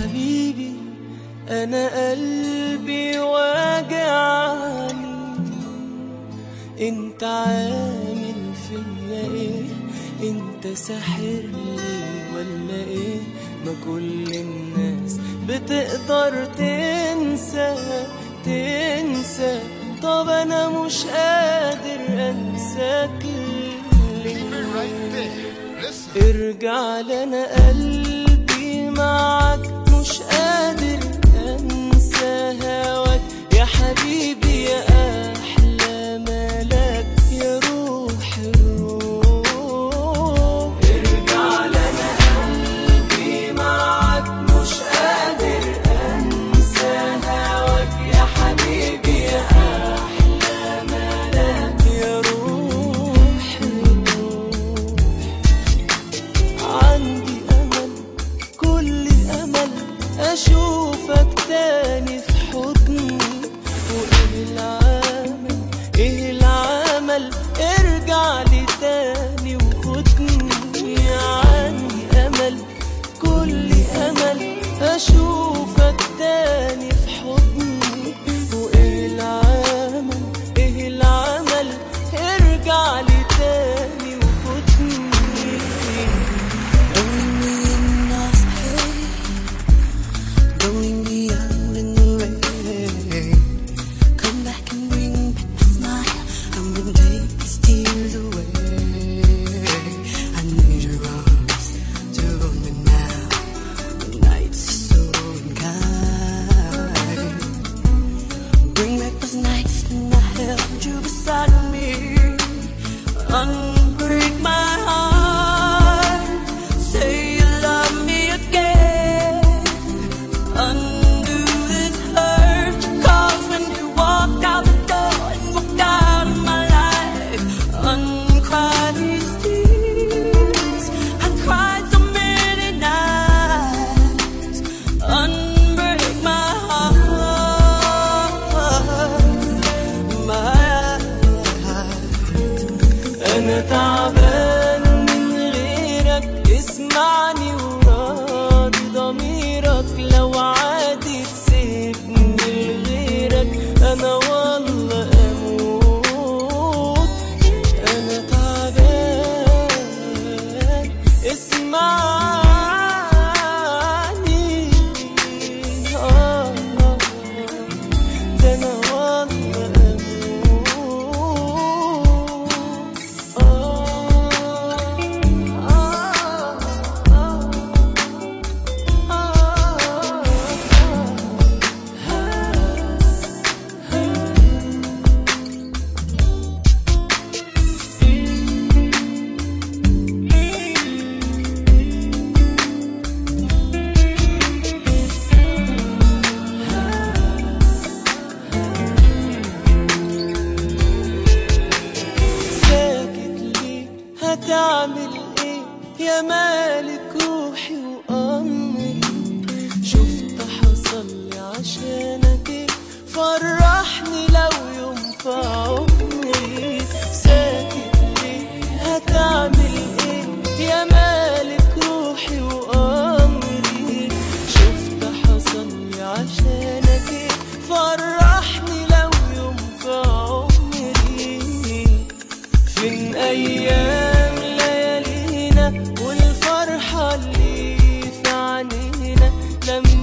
حبيبي انا قلبي واجعني انت عامل فيا ايه انت ساحرني ولا ايه ما كل الناس بتقدر تنسى تنسى طب انا مش قادر انساك ليه ارجع لنا قلبي معاك مش قادر انسى هواك يا حبيبي يا احلى ملاك يا روح الروح ارجع لنا قلبي معاك مش قادر انسى هواك يا حبيبي يا احلى ملاك يا روح الروح عندي امل كل امل اشوفك تاني في حضني وايه العمل ايه العمل ارجع لي تاني وخدني عندي امل كل امل اشوفك تاني في حضني وايه العمل ايه العمل ارجع لي تاني وخدني Only enough pain, blowing me out in the rain. Come back and bring back the smile. I'm gonna take these tears away. I need your arms to hold me now. The nights are so unkind. Bring back those nights when I held you beside me. Unbreak my heart. Say you love me again. Undo this hurt you caused when you walked out the door and walked out of my life. Uncry these tears. I cried so many nights. Unbreak my heart. My انا تعبان من غيرك اسمعني وراضي ضميرك لو عادي تسيبني لغيرك انا والله اموت انا تعبان اسمعني آه ده انا والله اموت ساكت ليه هتعمل ايه يا مالك روحي وامري شفت حصل لي عشانك ايه فرحني لو يوم في عمري ساكت ليه هتعمل ايه يا مالك روحي وامري شفت حصل لي عشانك ايه فرحني لو يوم في عمري فين ايام ليالينا والفرحه اللي في عينينا لما